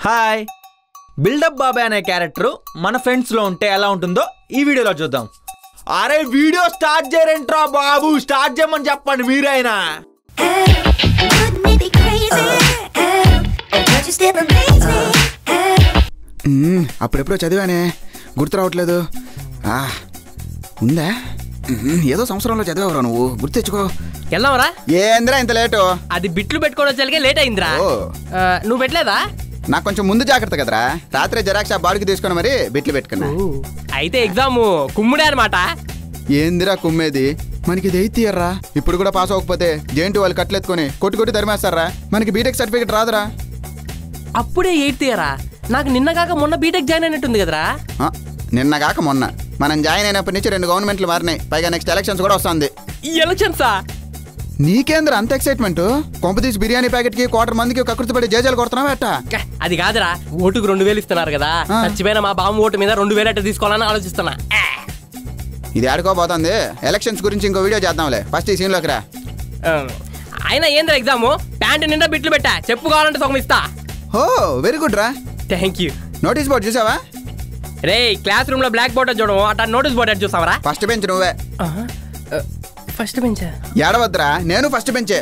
Hi buildup బాబాయ్ అనే character మన ఫ్రెండ్స్ లో ఉంటే ఎలా ఉంటుందో ఈ వీడియోలో చూద్దాం అరే వీడియో స్టార్ట్ చేయరంట్రా బాబు స్టార్ట్ చేయమని చెప్పండి మీరైనా Wouldn't it be crazy? Oh, but you still amaze me. మ్మ్, అప్పుడెప్పుడో చదివానే గుర్తు రావట్లేదు ఆ, ఉందా మ్మ్, ఏదో సంవత్సరంలో చదివావురా నువ్వు గుర్తు తెచ్చుకో వెళ్దాంరా ఏందిరా ఇంత లేటు అది బిట్లు పెట్టుకోవడం వచ్చేసరికి లేట్ అయిందిరా ఓ. ఆ, నువ్వు పెట్టలేదా నాకు కొంచెం ముందు జాగ్రత్త కదరా రాత్రి జెరాక్స్ ఆ బాడుకి తీసుకొని మరి బిట్లు పెట్టుకున్నా అయితే ఎగ్జామ్ కుమ్ముడే అనమాట ఏందిరా కుమ్మేది మనకి ఇది ఎయిత్ ఇయర్ రా ఇప్పుడు కూడా పాస్ అవ్వకపోతే జేంటి వాళ్ళు కట్లెత్తుకొని కొట్టి కొట్టి తరిమేస్తారా మనకి బీటెక్ సర్టిఫికేట్ రాదురా అప్పుడే ఎయిత్ ఇయరా నాకు నిన్న కాక మొన్న బీటెక్ జాయిన్ అయినట్టుంది కదరా ఆ, నిన్న కాక మొన్న మనం జాయిన్ అయినప్పటి నుంచి రెండు గవర్నమెంట్లు మారినాయి పైగా నెక్స్ట్ ఎలక్షన్స్ కూడా వస్తుంది ఈ ఎలక్షన్సా నీకేంద్ర అంత ఎక్సైట్మెంట్ కొంపతీసి బిర్యానీ ప్యాకెట్ కి క్వార్టర్ మందికి కకృతి పడి జేజాలు కొడుతున్నావు ఎట్టా క, అది కాదురా ఓటుకు రెండు వేలు ఇస్తున్నారు కదా ఆ. చచ్చిపోయిన మా బామ్మ ఓటు మీద రెండు వేలు అట్ట తీసుకోవాలని ఆలోచిస్తున్నా ఆ. ఇది ఆడుకోబోతుంది ఎలక్షన్స్ గురించి ఇంకో వీడియో చేద్దాంలే ఫస్ట్ ఈ సీన్ లోకి రా ఆ, అయినా ఏంద్రా ఎగ్జామ్ ప్యాంట్ నిండా బిట్లు పెట్టా చెప్పు కావాలంటే సగం ఇస్తా ఓ వెరీ గుడ్ రా థ్యాంక్ యూ నోటీస్ బోర్డు చూసావా రే క్లాస్ రూమ్ లో బ్లాక్ బోర్డ్ చూడము అట్లా నోటీస్ బోర్డ్ చూసావరా ఫస్ట్ బెంచ్ నువ్వే ఫస్ట్ బెంచా ఏడవద్దురా నేను ఫస్ట్ బెంచే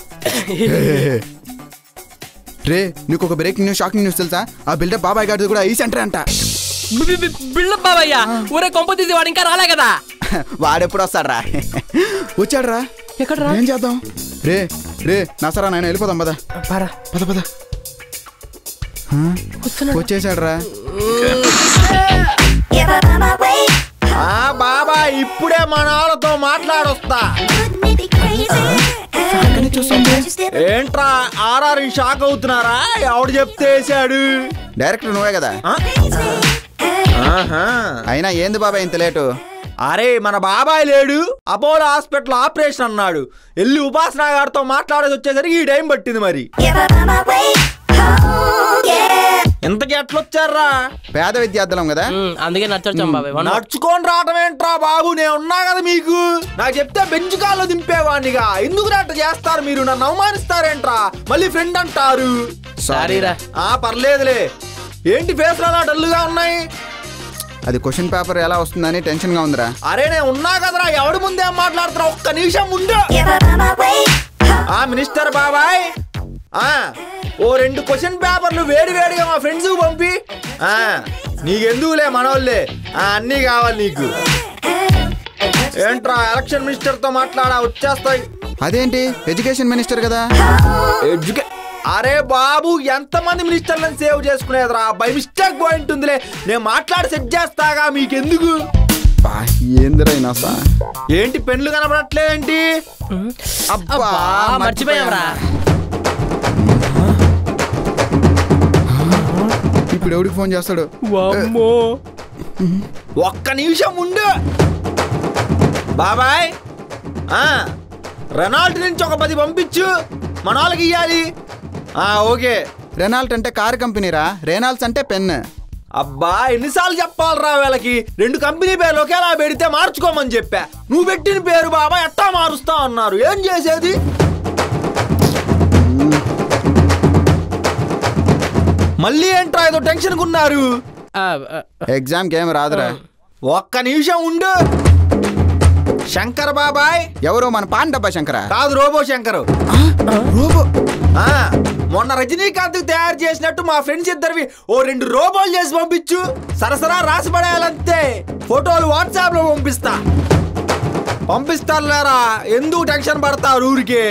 రే నీకు ఒక బ్రేకింగ్ న్యూస్ షాకింగ్ న్యూస్ తెలుసా ఆ బిల్డప్ బాబాయ్ గారిది కూడా ఈ సెంటర్ అంట బిల్డప్ బాబయ్య ఊరే కొంప తీసి వాడు ఇంకా రాలే కదా వాడెప్పుడు వస్తాడ్రా వచ్చాడ్రా ఎక్కడరా ఏం చేద్దాం రే రే నసరా నాయన వెళ్ళిపోదాం పద పారా పద పద వచ్చేసాడ్రా If I'm on my way, ఆ బాబా ఇప్పుడే మన వాళ్ళతో మాట్లాడొస్తా wouldn't it be crazy? But you still ఏంట్రా ఆర్ఆర్ షాక్ అవుతున్నారా ఎవడు చెప్తే వేసాడు డైరెక్టర్ నువ్వే కదా amaze me. ఆహా అయినా ఏంది బాబాయ్ ఇంత లేటు అరే మన బాబాయ్ లేడు అపోలో హాస్పిటల్ ఆపరేషన్ అన్నాడు వెళ్ళి ఉపాసన గారితో మాట్లాడేసి వచ్చేసరికి ఈ టైం పట్టింది మరి If I'm on my way, oh yeah. ఇంతకి ఎట్లొచ్చారా పేద విద్యార్థులం కదా ఉమ్, అందుకే నచ్చొచ్చాం బాబాయ్ వన్ నడుచుకొని రావటం ఏంట్రా బాబు నేను ఉన్నా కదా మీకు నాకు చెప్తే బెంచ్ కాల్లో దింపేవాడినిగా ఎందుకు అట్లా చేస్తారు మీరు నన్ను అవమానిస్తారేంట్రా మళ్ళీ ఫ్రెండ్ అంటారు సారీరా ఆ పర్లేదులే ఏంటి ఫేస్ అలా డల్లుగా ఉన్నాయి అది క్వశ్చన్ పేపర్ ఎలా వస్తుందని టెన్షన్ గా ఉందిరా అరే నేను ఉన్నా కదరా ఎవడి ముందే మాట్లాడుతున్నా ఒక్క నిమిషం ముందు If I'm on my way, ఆ మినిస్టర్ బాబాయ్ ఆ ఓ రెండు క్వశ్చన్ పేపర్లు వేడి వేడిగా మా ఫ్రెండ్స్ పంపి ఆ నీకెందుకులే మనోళ్ళే ఆ అన్నీ కావాలి నీకు ఏంట్రా ఎలక్షన్ మినిస్టర్ తో మాట్లాడా వచ్చేస్తాయి అదేంటి ఎడ్యుకేషన్ మినిస్టర్ కదా ఎడ్యుకే అరే బాబు ఎంతమంది మినిస్టర్లను సేవ్ చేసుకునేదిరా బై మిస్టేక్ పాయింట్ ఉందిలే నేను మాట్లాడి సెట్ చేస్తాగా మీకెందుకు బా, ఏందిరా ఈ నస? ఏంటి పెన్లు కనపడట్లేదేంటి అబ్బా అబ్బా మర్చిపోయాంరా ఇప్పుడు ఎవరికి ఫోన్ చేస్తాడు వామ్మో ఒక్క నిమిషం ఉండు బాబాయ్ ఆ రెనాల్ట్ నుంచి ఒక పది పంపించు మన వాళ్ళకి ఇయ్యాలి ఆ ఓకే రెనాల్ట్ అంటే కార్ కంపెనీరా రెనాల్ట్స్ అంటే పెన్ అబ్బా ఎన్నిసార్లు చెప్పాలరా వీళ్ళకి రెండు కంపెనీ పేర్లు ఒకేలా పెడితే మార్చుకోమని చెప్పా నువ్వు పెట్టిన పేరు బాబా ఎట్టా మారుస్తా అన్నారు ఏం చేసేది మళ్ళీ ఏంట్రా ఏదో టెన్షన్ ఉన్నారు ఆ, ఆ, ఎగ్జామ్ కి ఏం రాదురా ఒక్క నిమిషం ఉండు శంకర్ బాబాయ్ ఎవరు మన పాన్ డబ్బా శంకరా కాదు రోబో శంకరు రోబో ఆ, మొన్న రజనీకాంత్ తయారు చేసినట్టు మా ఫ్రెండ్స్ ఇద్దరివి ఓ రెండు రోబోలు చేసి పంపించు సరసరా రాసి పడేయాలంతే ఫోటోలు వాట్సాప్ లో పంపిస్తా పంపిస్తాను లేరా ఎందుకు టెన్షన్ పడతారు ఊరికే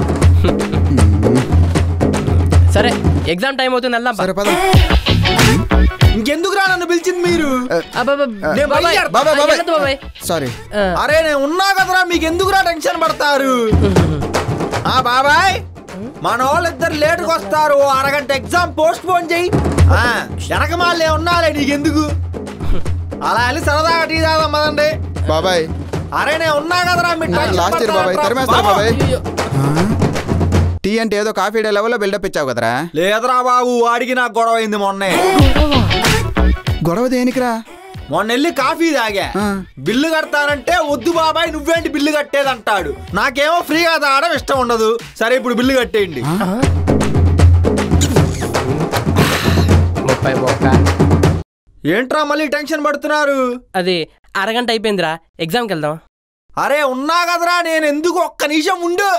సరే ఎగ్జామ్ టైం అవుతుంది వెళ్దాం సరే పద ఇంకెందుకు రా నన్ను పిలిచింది మీరు అబ్బబ్బ, నేను బాబాయ్, బయలుదేరు- బాబాయ్, ఆ, బాబాయ్. వెళ్ళొద్దు బాబాయ్ సారీ ఆ, అరే నేను ఉన్నా కదరా మీకు ఎందుకురా టెన్షన్ పడతారు ఆ బాబాయ్ మన వాళ్ళిద్దరు లేటుకు వస్తారు ఓ అరగంట ఎగ్జామ్ పోస్ట్ పోన్ చెయ్యి ఆ, వెనక మాలే ఉన్నాలే నీకెందుకు అలా వెళ్ళి సరదాగా టీ తాగుదాం పదండి బాబాయ్ అరే నేను ఉన్నా కదరా మీరు టెన్షన్ లాస్ట్ ఇయర్ బాబాయ్ పడతారంట్రా. తరిమేస్తా బాబు. బాబాయ్ అయ్యో. టీ అంటే ఏదో కాఫీ డే లెవెల్లో బిల్డప్ ఇచ్చావు కదరా లేదురా బాబు వాడికి నాకు గొడవ అయింది మొన్నే గొడవ దేనికిరా మొన్న వెళ్ళి కాఫీ తాగా ఆ. బిల్లు కడతానంటే వద్దు బాబాయ్ నువ్వేంటి బిల్లు కట్టేది అంటాడు నాకేమో ఫ్రీగా తాగడం ఇష్టం ఉండదు సరే ఇప్పుడు బిల్లు కట్టేయండి రూపాయి బొక్క ఏంట్రా మళ్ళీ టెన్షన్ పడుతున్నారు అది అరగంట అయిపోయిందిరా ఎగ్జామ్కి వెళ్దాం అరే ఉన్నా కదరా నేను ఎందుకు ఒక్క నిమిషం ఉండు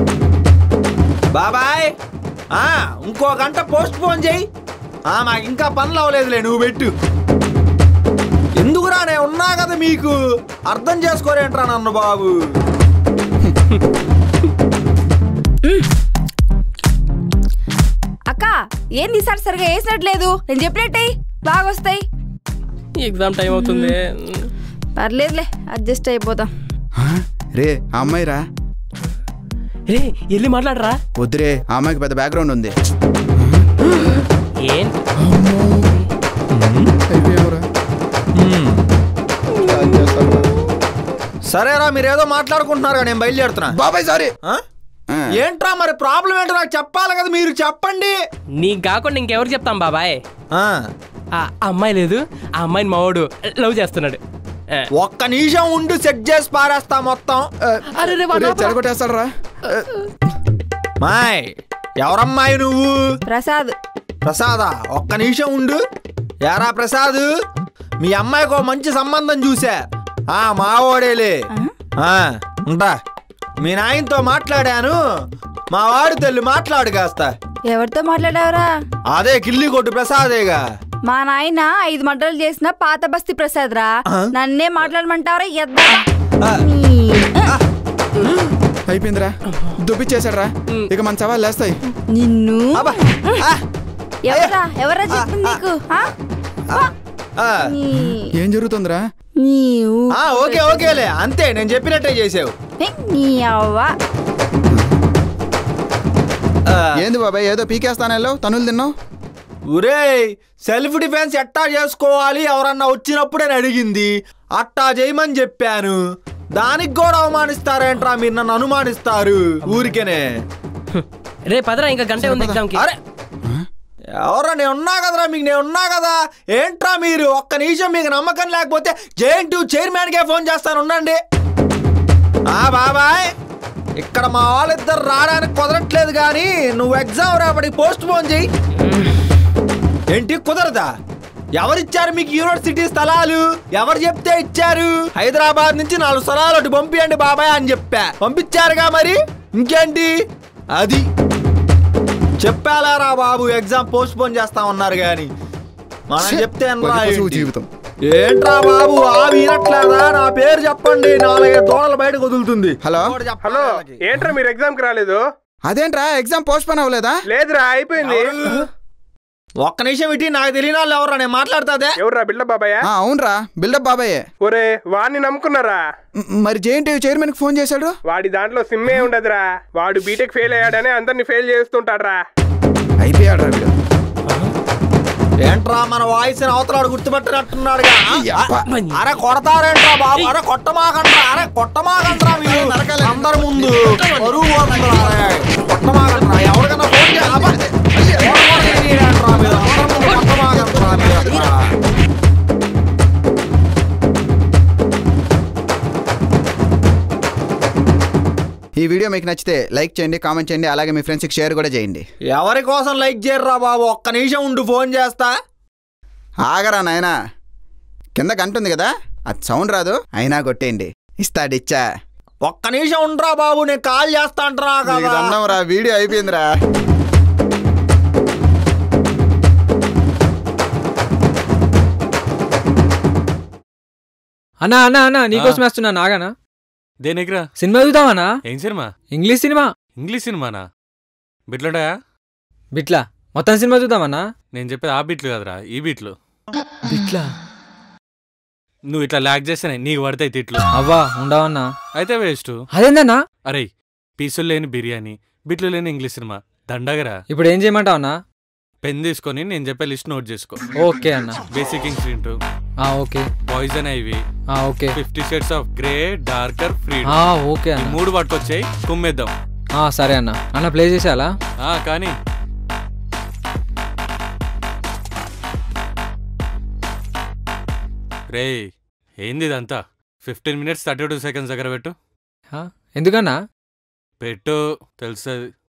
బాబాయ్ ఆ ఇంకో గంట పోస్ట్ పోన్ చేయి ఆ మాకు ఇంకా పనులు అవ్వలేదులే నువ్వు పెట్టు ఎందుకురా నేను ఉన్నా కదా మీకు అర్థం చేసుకోరేంట్రా నన్ను బాబు అక్క ఏంది ఈసారి సరిగా వేసినట్లేదు నేను చెప్పినట్టే బాగా వస్తాయి ఎగ్జామ్ టైం అవుతుంది పర్లేదులే అడ్జస్ట్ అయిపోతాం ఆ, రే ఆ అమ్మాయి రా రే వెళ్ళి మాట్లాడరా వద్దురే ఆ అమ్మాయికి పెద్ద బ్యాక్గ్రౌండ్ ఉంది ఏం సరేరా మీరేదో మాట్లాడుకుంటున్నారు నేను బయలుదేరుతున్నా బాబాయ్ సారీ ఆ? ఏంట్రా మరి ప్రాబ్లం ఏంటో నాకు చెప్పాలి కదా మీరు చెప్పండి నీకు కాకుండా ఇంకెవరు చెప్తాం బాబాయ్ ఆ, ఆ అమ్మాయి లేదు ఆ అమ్మాయిని మావాడు లవ్ చేస్తున్నాడు ఆ. ఒక్క నిమిషం ఉండి సెట్ చేసి పారేస్తా మొత్తం అరే రే వాడు ఆపరా. చెడగొట్టేస్తాడు రా మాయ్ ఎవరమ్మాయి నువ్వు ప్రసాద్ ప్రసాదా ఒక్క నిమిషం ఉండు యారా ప్రసాద్ మీ అమ్మాయికి ఓ మంచి సంబంధం చూసా ఆ మావోడేలే ఆ, ఉంటా మీ నాయనతో మాట్లాడాను మా వాడు తెల్లి మాట్లాడు కాస్త ఎవరితో మాట్లాడావురా అదే కిల్లి కొట్టు ప్రసాదేగా మా నాయన ఐదు మంటలు చేసిన పాత బస్తీ ప్రసాద్ రా ఆ? నన్నే మాట్లాడమంటావరా ఎద్దా ఆ, అయిపోయిందిరా దుబ్బిచ్చేసాడు రా ఇక మన సవాళ్ళు లేస్తాయి నిన్ను అబ్బా, ఆ, ఎవరా ఎవరా చెప్పింది నీకు ఆ? ఆ. నీ- ఏం జరుగుతుందిరా నీవు ఆ, ఓకే ఓకేలే అంతే నేను చెప్పినట్టే చేసావు ఏ, నీ అవ్వ ఆ, ఏంది బాబాయ్ ఏదో పీకేస్తాను వెళ్ళావు తనులు తిన్నావు ఒరేయ్ సెల్ఫ్ డిఫెన్స్ ఎట్టా చేసుకోవాలి ఎవరన్నా వచ్చినప్పుడే అడిగింది అట్టా చేయమని చెప్పాను దానికి కూడా అవమానిస్తారేంట్రా మీరు నన్ను అనుమానిస్తారు ఊరికేనే రే పదరా ఇంకా గంటే ఉంది ఎగ్జామ్కి అరే ఎవరా నేను ఉన్నా కదరా మీకు నేను ఉన్నా కదా ఏంట్రా మీరు ఒక్క నిమిషం మీకు నమ్మకం లేకపోతే జేఎన్టీ చైర్మన్కే ఫోన్ చేస్తాను ఉండండి ఆ బాబాయ్ ఇక్కడ మా వాళ్ళిద్దరు రావడానికి కుదరట్లేదు కానీ నువ్వు ఎగ్జామ్ రేపటికి పోస్ట్ పోన్ చెయ్యి ఏంటి కుదరదా ఎవరిచ్చారు మీకు యూనివర్సిటీ స్థలాలు ఎవరు చెప్తే ఇచ్చారు హైదరాబాద్ నుంచి నాలుగు స్థలాలు అటు పంపియండి బాబాయ్ అని చెప్పా పంపించారుగా మరి ఇంకేంటి అది చెప్పాలారా బాబు ఎగ్జామ్ పోస్ట్ పోన్ చేస్తా ఉన్నారు గాని మనం చెప్తే అనరా పది పశువు ఏంటి? జీవితం ఏంట్రా బాబు ఆ వీరట్లేదా నా పేరు చెప్పండి నాలుగైదు దూడలు బయటకు వదులుతుంది హలో ఒకటి చెప్పాలి హలో వాళ్ళకి. ఏంట్రా మీరు ఎగ్జామ్ కి రాలేదు అదేంట్రా ఎగ్జామ్ పోస్ట్ పోన్ అవ్వలేదా లేదురా అయిపోయింది ఎవరు? ఒక్క నిమిషం ఇటీ నాకు తెలియని వాళ్ళు ఎవరా నేను మాట్లాడుతాదే ఎవర్రా బిళ్ళ బాబాయ్ ఆ, అవునరా బిల్డప్ బాబాయే ఒరే వాడిని నమ్ముకున్నారా మ్, మరి జేఎన్టీ చైర్మన్కి ఫోన్ చేశాడు వాడి దాంట్లో సిమ్మే ఉండదురా వాడు బీటెక్ ఫెయిల్ అయ్యాడని అందరిని ఫెయిల్ చేస్తుంటాడ్రా అయిపోయాడు రా వీడు ఏంట్రా మన వాయిస్ అవతలాడు గుర్తుపట్టినట్టున్నాడుగా యప్ప. అరే కొడతారేంట్రా బాబు అరే కొట్టమాకండ్రా అరే కొట్టమాకండ్రా మీరు అందరి ముందు పరువు పోతుందిరా, అరే. కొట్టమాకండ్రా ఎవరికైనా ఫోన్ చేయ అబ్బా. ఫోన్ కూడా చేయనీయంట్రా మీరు. అందరి ముందు కొట్టమాకండ్రా మీరు అట్లా. ఈ వీడియో మీకు నచ్చితే లైక్ చేయండి కామెంట్ చేయండి అలాగే మీ ఫ్రెండ్స్కి షేర్ కూడా చేయండి ఎవరి కోసం లైక్ చేయర్రా బాబు ఒక్క నిమిషం ఉండు ఫోన్ చేస్తా ఆగరా నాయనా కింద గంట ఉంది కదా అది సౌండ్ రాదు అయినా కొట్టేయండి ఇస్తాడిచ్చా ఒక్క నిమిషం ఉండరా బాబు నేను కాల్ చేస్తా అంటున్నా నీకు కదా దండం రా వీడియో అయిపోయిందిరా అన్నా అన్నా అన్నా నీకోసం వేస్తున్నా నాగనా దేనికిరా సినిమా చూద్దామన్నా ఏం సినిమా ఇంగ్లీష్ సినిమా ఇంగ్లీష్ సినిమానా బిట్లుంటాయా బిట్లా మొత్తం సినిమా చూద్దామన్నా నేను చెప్పేది ఆ బిట్లు కదరా ఈ బిట్లు బిట్లా నువ్వు ఇట్లా లాగ్ చేస్తేనే నీకు పడతాయి తిట్లు అవ్వా ఉండవన్నా అయితే వేస్ట్ అదేందన్నా అరే పీసులు లేని బిర్యానీ బిట్లు లేని ఇంగ్లీష్ సినిమా దండగరా ఇప్పుడు ఏం చేయమంటావన్నా పెన్ తీసుకొని నేను చెప్పే లిస్ట్ నోట్ చేసుకో ఓకే అన్న బేసిక్ ఇన్స్టింట్ ఆ ఓకే పాయిజన్ ఐవి ఆ okay fifty shades of grey darker free ఆ ఓకే ఈ అన్న మూడు పట్టుకొచ్చాయి కుమ్మేద్దాం ఆ సరే అన్న అన్న ప్లే చేసేయాలా ఆ కానీ రే ఏంది ఇదంతా fifteen minutes thirty two seconds దగ్గర పెట్టు ఆ, ఎందుకన్నా పెట్టు తెలుస్తుంది